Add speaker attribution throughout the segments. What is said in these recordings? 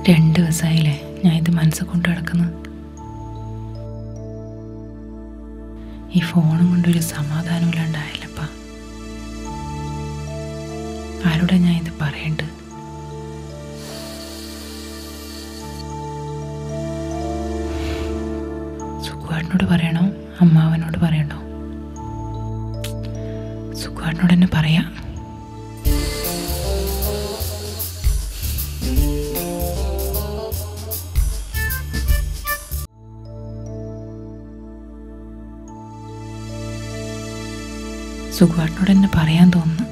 Speaker 1: രണ്ട് ദിവസമായില്ലേ ഞാൻ ഇത് മനസ്സിൽ കൊണ്ട് കിടക്കുന്നു ഈ ഫോണും കൊണ്ടൊരു സമാധാനമില്ലാണ്ടായില്ലപ്പ ആരോടെ ഞാൻ ഇത് പറയണ്ട് സുഖുവാടിനോട് പറയണോ അമ്മാവനോട് പറയണോ സുഖുവാടിനോട് തന്നെ പറയാം സുഖുവാട്ടിനോട് തന്നെ പറയാൻ തോന്നുന്നു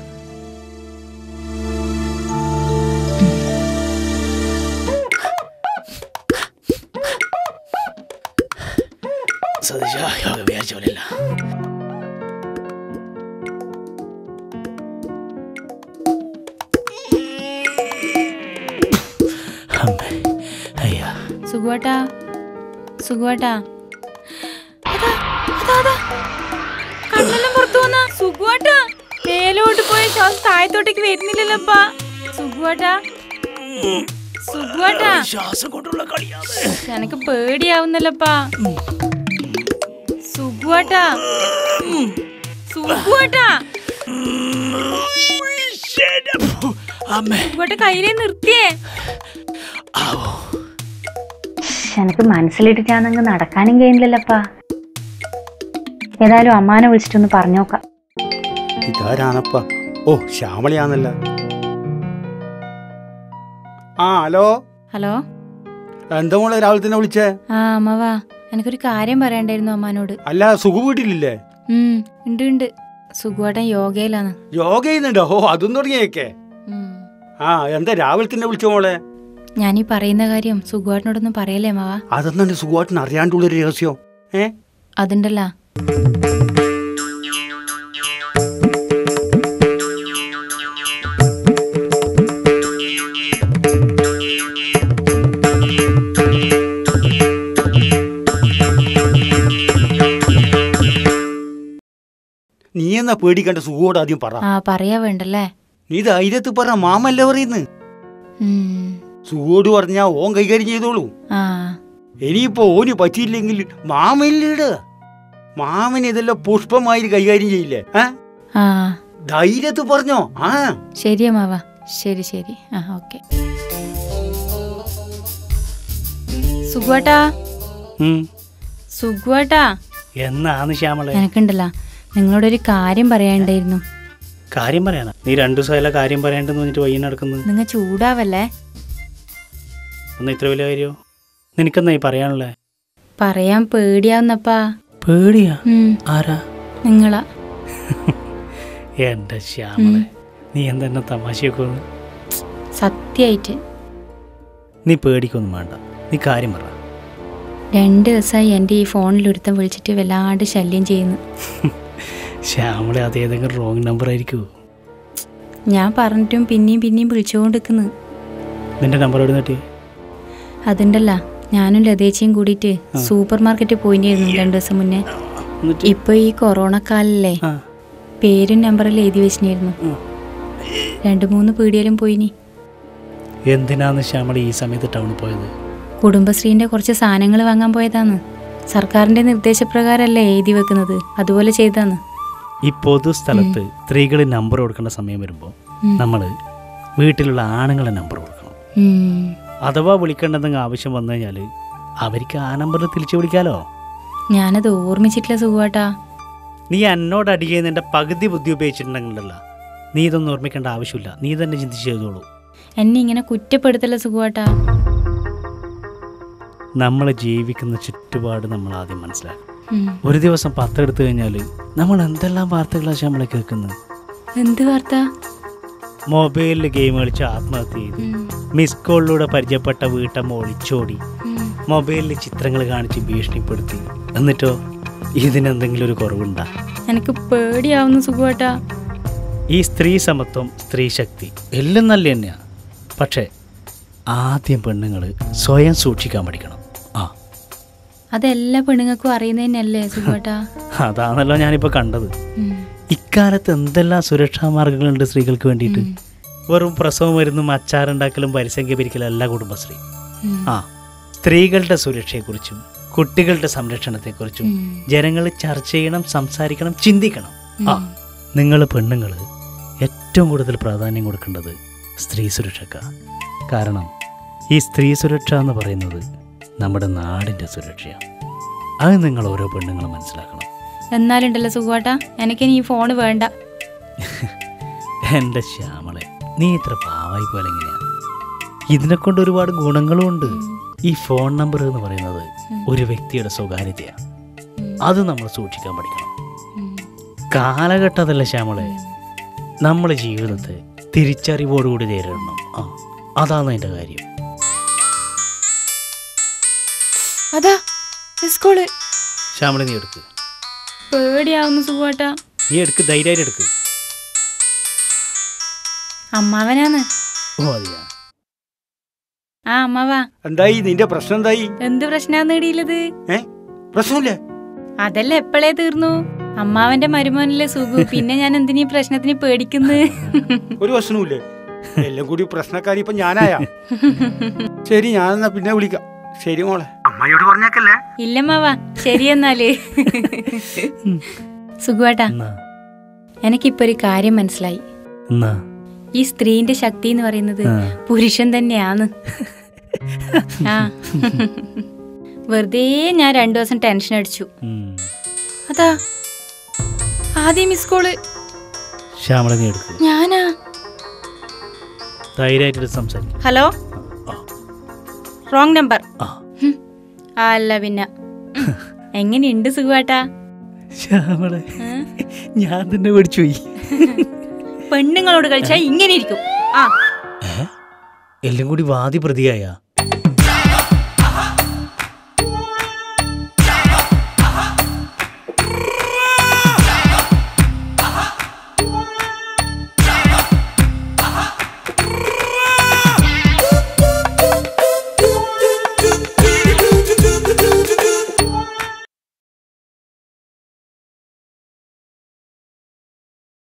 Speaker 2: സതീശ യോഗ വിചാരിച്ച പോലെയല്ല അമ്മേ അയ്യാ
Speaker 1: സുഖുവാട്ടാ സുഖുവാട്ടാ അതാ, അതാ, അതാ. കണ്ണെല്ലാം പുറത്തു വന്ന സുഖുവാട്ടാ മേലോട്ട് പോയ ശ്വാസം താഴത്തോട്ടേക്ക് വരുന്നില്ലല്ലോപ്പാ സുഖുവാട്ടാ സുഖുവാട്ടാ
Speaker 2: ശ്വാസം കൊണ്ടുള്ള കളിയാണ്
Speaker 1: എനക്ക് പേടിയാവുന്നല്ലപ്പാ സുഖുവാട്ടാ സുഖുവാട്ടാ
Speaker 2: അമ്മേ
Speaker 1: സുഖുവാട്ട കയ്യിലേ നിർത്തിയേ
Speaker 2: ആവോ
Speaker 3: എനിക്ക് മനസ്സിലിട്ട് ഞാൻ അങ്ങ് നടക്കാനും കഴിയുന്നില്ലല്ലപ്പാ ഏതായാലും അമ്മാനെ വിളിച്ചിട്ടൊന്ന് പറഞ്ഞോക്കാം
Speaker 4: ഇതാരാണപ്പ ഓ ശ്യാമളിയാന്നല്ല ആ ഹലോ
Speaker 1: ഹലോ
Speaker 4: എന്താ മോളെ രാവിലെ തന്നെ വിളിച്ചേ
Speaker 1: ആ അമ്മവാ എനിക്കൊരു കാര്യം പറയണ്ടായിരുന്നു അമ്മാനോട്
Speaker 4: അല്ല സുഖ വീട്ടിലില്ലേ
Speaker 1: ഉം ഉണ്ട് ഉണ്ട് സുഖുവാട്ടൻ യോഗയിലാണ്
Speaker 4: യോഗ ചെയ്യുന്നുണ്ടോ ഓ അതും തുടങ്ങിയേക്കെ
Speaker 1: ഉം.
Speaker 4: ആ എന്താ രാവിലെ തന്നെ വിളിച്ച മോളെ
Speaker 1: ഞാനീ പറയുന്ന കാര്യം സുഖുവാട്ടിനോടൊന്നും പറയല്ലേ അമ്മാവാ
Speaker 4: അതെന്നാണ് സുഖമായിട്ടിന് അറിയാണ്ടുള്ളൊരു രഹസ്യം ഏ
Speaker 1: അതുണ്ടല്ല
Speaker 4: നീ എന്നാ പേടിക്കണ്ട സുഖോട് ആദ്യം പറ
Speaker 1: ആ പറയാ വേണ്ടല്ലേ
Speaker 4: നീ ധൈര്യത്തിൽ പറ മാമല്ലേ പറയുന്നു
Speaker 1: ഉം.
Speaker 4: സുഖോട് പറഞ്ഞാ ഓൻ കൈകാര്യം ചെയ്തോളൂ
Speaker 1: ആ
Speaker 4: ഇനിയിപ്പോ ഓന് പറ്റിയില്ലെങ്കിൽ മാമല്ലിട മാമൻ ഇതെല്ലാം പുഷ്പമായി കൈകാര്യം ചെയ്യില്ലേ ഏ
Speaker 1: ആ
Speaker 4: ധൈര്യത്തിൽ പറഞ്ഞോ ആ
Speaker 1: ശരി അമ്മാവാ ശരി ശരി ആ ഓക്കെ സുഖുവാട്ടാ സുഖുവാട്ടാ
Speaker 2: എന്നാന്ന് ശ്യാമളെ
Speaker 1: എനക്കുണ്ടല്ല നിങ്ങളോടൊരു കാര്യം പറയാണ്ടായിരുന്നു
Speaker 2: കാര്യം പറയാനാ നീ രണ്ടു ദിവസമായല്ല കാര്യം പറയണ്ടെന്ന് പറഞ്ഞിട്ട് വയ്യ നടക്കുന്നത്
Speaker 1: നിങ്ങൾ ചൂടാവല്ലേ
Speaker 2: ഒന്ന് ഇത്ര വലിയ കാര്യോ നിനക്കെന്നാ ഈ പറയാനുള്ളേ
Speaker 1: പറയാൻ പേടിയാവുന്നപ്പാ
Speaker 2: പേടിയാ
Speaker 1: ഉം,
Speaker 2: ആരാ
Speaker 1: നിങ്ങളാ
Speaker 2: എന്റെ ശ്യാമളെ നീ എന്തെന്നെ തമാശയൊക്കെ ഒന്ന്
Speaker 1: സത്യായിട്ട്
Speaker 2: നീ പേടിക്കൊന്നും വേണ്ട നീ കാര്യം പറ
Speaker 1: രണ്ട് ദിവസമായി എൻ്റെ ഈ ഫോണിൽ ഒരുത്തം വിളിച്ചിട്ട് വല്ലാണ്ട് ശല്യം ചെയ്യുന്നു
Speaker 2: ശ്യാമളെ അത് ഏതെങ്കിലും റോങ് നമ്പർ ആയിരിക്കുമോ
Speaker 1: ഞാൻ പറഞ്ഞിട്ടും പിന്നെയും പിന്നെയും വിളിച്ചുകൊണ്ടിരിക്കുന്നു
Speaker 2: നിന്റെ നമ്പർ എവിടെ നിട്ടി
Speaker 1: അതുണ്ടല്ല ഞാനും ലതേച്ചിയും കൂടിയിട്ട് സൂപ്പർ മാർക്കറ്റിൽ പോയിട്ടായിരുന്നു രണ്ടു ദിവസം മുന്നേ
Speaker 2: എന്നിട്ട്
Speaker 1: ഇപ്പൊ ഈ കൊറോണ കാലല്ലേ
Speaker 2: ആ
Speaker 1: പേരും നമ്പറെല്ലാം എഴുതി വെച്ചിരുന്നു
Speaker 2: ഉം.
Speaker 1: രണ്ടു മൂന്ന് പീടികയിലും പോയിനി
Speaker 2: എന്തിനാന്ന് ശ്യാമള ഈ സമയത്ത് ടൗണിൽ പോയത്
Speaker 1: കുടുംബശ്രീന്റെ കുറച്ച് സാധനങ്ങൾ വാങ്ങാൻ പോയതാന്ന് സർക്കാരിന്റെ നിർദ്ദേശപ്രകാരമല്ലേ എഴുതി വെക്കുന്നത് അതുപോലെ ചെയ്താന്ന്
Speaker 2: ഈ പൊതു സ്ഥലത്ത് സ്ത്രീകൾ നമ്പർ കൊടുക്കേണ്ട സമയം വരുമ്പോൾ
Speaker 1: ഉം.
Speaker 2: നമ്മൾ വീട്ടിലുള്ള ആണുങ്ങളെ നമ്പർ കൊടുക്കണം
Speaker 1: ഉം.
Speaker 2: അഥവാ വിളിക്കേണ്ടെന്നെങ്കിൽ ആവശ്യം വന്നു കഴിഞ്ഞാൽ അവർക്ക് ആ നമ്പറിൽ തിരിച്ചു വിളിക്കാലോ
Speaker 1: ഞാനത് ഓർമ്മിച്ചിട്ടില്ല സുഖമാട്ടാ
Speaker 2: നീ എന്നോട് അടിക്കുന്നതിൻ്റെ പകുതി ബുദ്ധി ഉപയോഗിച്ചിട്ടുണ്ടെങ്കിലല്ല നീ ഇതൊന്നും ഓർമ്മിക്കേണ്ട ആവശ്യമില്ല നീ തന്നെ ചിന്തിച്ച് ചെയ്തോളൂ
Speaker 1: എന്നെ ഇങ്ങനെ കുറ്റപ്പെടുത്തല്ല സുഖമാട്ടാ
Speaker 2: നമ്മൾ ജീവിക്കുന്ന ചുറ്റുപാട് നമ്മൾ ആദ്യം മനസ്സിലാക്കും
Speaker 1: ഉം.
Speaker 2: ഒരു ദിവസം പത്രം എടുത്തു കഴിഞ്ഞാൽ നമ്മൾ എന്തെല്ലാം വാർത്തകളാണ് നമ്മളെ കേൾക്കുന്നത്
Speaker 1: എന്ത് വാർത്ത
Speaker 2: മൊബൈലിൽ ഗെയിം കളിച്ച് ആത്മഹത്യ ചെയ്ത്
Speaker 1: ഉം.
Speaker 2: മിസ് കോളിലൂടെ പരിചയപ്പെട്ട വീട്ടമ്മ ഒളിച്ചോടി
Speaker 1: ഉം.
Speaker 2: മൊബൈലിൽ ചിത്രങ്ങൾ കാണിച്ച് ഭീഷണിപ്പെടുത്തി എന്നിട്ടോ ഇതിനെന്തെങ്കിലും ഒരു കുറവുണ്ടാ
Speaker 1: എനിക്ക് പേടിയാവുന്നു സുഖമാട്ടാ
Speaker 2: ഈ സ്ത്രീ സമത്വം സ്ത്രീ ശക്തി എല്ലാം നല്ല തന്നെയാണ് പക്ഷേ ആദ്യം പെണ്ണുങ്ങൾ സ്വയം സൂക്ഷിക്കാൻ പഠിക്കണം ആ
Speaker 1: അതെല്ലാ പെണ്ണുങ്ങൾക്കും അറിയുന്നതന്നെയല്ലേ സുഖമാട്ടാ
Speaker 2: അതാണല്ലോ ഞാനിപ്പോൾ കണ്ടത്
Speaker 1: ഉം.
Speaker 2: ഇക്കാലത്ത് എന്തെല്ലാം സുരക്ഷാ മാർഗങ്ങളുണ്ട് സ്ത്രീകൾക്ക് വേണ്ടിയിട്ട്
Speaker 1: ഉം.
Speaker 2: വെറും പ്രസവ മരുന്നും അച്ചാറുണ്ടാക്കലും പരിസംഖ്യ പിരിക്കലും അല്ല കുടുംബശ്രീ
Speaker 1: ഉം.
Speaker 2: ആ സ്ത്രീകളുടെ സുരക്ഷയെക്കുറിച്ചും കുട്ടികളുടെ സംരക്ഷണത്തെക്കുറിച്ചും
Speaker 1: ഉം.
Speaker 2: ജനങ്ങൾ ചർച്ച ചെയ്യണം സംസാരിക്കണം ചിന്തിക്കണം ആ
Speaker 1: ഉം.
Speaker 2: നിങ്ങൾ പെണ്ണുങ്ങൾ ഏറ്റവും കൂടുതൽ പ്രാധാന്യം കൊടുക്കേണ്ടത് സ്ത്രീ സുരക്ഷക്ക കാരണം ഈ സ്ത്രീ സുരക്ഷ എന്ന് പറയുന്നത് നമ്മുടെ നാടിൻ്റെ സുരക്ഷയാണ് അത് നിങ്ങൾ ഓരോ പെണ്ണുങ്ങളും മനസ്സിലാക്കണം
Speaker 1: എന്നാലുണ്ടല്ലോ സുഖുവാട്ടാ എനിക്കിനി ഈ ഫോണ് വേണ്ട
Speaker 2: എൻ്റെ ശ്യാമളെ നീ ഇത്ര പാവായി പോലെ എങ്ങനെയാ ഇതിനെ കൊണ്ട് ഒരുപാട് ഗുണങ്ങളും ഉണ്ട് ഈ ഫോൺ നമ്പർ എന്ന് പറയുന്നത് ഒരു വ്യക്തിയുടെ സ്വകാര്യതയാണ് അത് നമ്മൾ സൂക്ഷിക്കാൻ പഠിക്കണം
Speaker 1: ഉം.
Speaker 2: കാലഘട്ടം അതല്ല ശ്യാമളെ നമ്മളെ ജീവിതത്തെ തിരിച്ചറിവോടുകൂടി നേരിടണം ആ അതാണ് എൻ്റെ കാര്യം
Speaker 1: അതാ സ്കൂള്
Speaker 2: ശ്യാമളെ നീ എടുക്ക്
Speaker 1: പേടിയാവുന്നു സുഖുവാട്ടാ
Speaker 2: നീ എടുക്ക് ധൈര്യമായിട്ട് എടുക്ക്
Speaker 1: അമ്മാവനാന്ന്
Speaker 2: ഓ അതെയാ
Speaker 1: ആ അമ്മാവാ
Speaker 4: എന്തായി നിന്റെ പ്രശ്നം എന്തായി
Speaker 1: എന്ത് പ്രശ്നാന്ന് നേടിയില്ലത്
Speaker 4: ഏ പ്രശ്നമില്ലേ
Speaker 1: അതല്ല എപ്പോഴേ തീർന്നു അമ്മാവന്റെ മരുമോനല്ലേ സുഖു പിന്നെ ഞാൻ എന്തിനീ പ്രശ്നത്തിന് പേടിക്കുന്നു
Speaker 4: ഒരു പ്രശ്നവുമില്ലേ എല്ലാം കൂടി പ്രശ്നക്കാരി ഇപ്പൊ ഞാനായ ശരി ഞാൻ എന്നാ പിന്നെ വിളിക്കാം ശരി മോളെ അമ്മയോട് പറഞ്ഞേക്കല്ലേ
Speaker 1: ഇല്ലമ്മാവാ ശരി എന്നാല് സുഖുവാട്ടാ
Speaker 2: എന്നാ
Speaker 1: എനിക്കിപ്പോ ഒരു കാര്യം മനസ്സിലായി
Speaker 2: എന്നാ
Speaker 1: ഈ സ്ത്രീന്റെ ശക്തി എന്ന് പറയുന്നത്
Speaker 2: ആ.
Speaker 1: പുരുഷൻ തന്നെയാണ് ആ വെറുതെ ഞാൻ രണ്ടു ദിവസം ടെൻഷൻ അടിച്ചു
Speaker 2: ഉം.
Speaker 1: അതാ ആദ്യം മിസ് കോള്
Speaker 2: ശ്യാമള നീ എടുക്ക്
Speaker 1: ഞാനാ
Speaker 2: ധൈര്യമായിട്ട് സംസാരിക്കും
Speaker 1: ഹലോ
Speaker 2: ആ
Speaker 1: റോങ് നമ്പർ
Speaker 2: ആ
Speaker 1: ഹും. അല്ല പിന്നെ ഉം. എങ്ങനെയുണ്ട് സുഖുവാട്ടാ
Speaker 2: ശ്യാമളെ
Speaker 1: ഏ?
Speaker 2: ഞാൻ തന്നെ പേടിച്ചു പോയി
Speaker 1: പെണ്ണുങ്ങളോട് കളിച്ചാൽ ഇങ്ങനെ ഇരിക്കും ആ
Speaker 2: എല്ലാം കൂടി വാദി പ്രതിയായ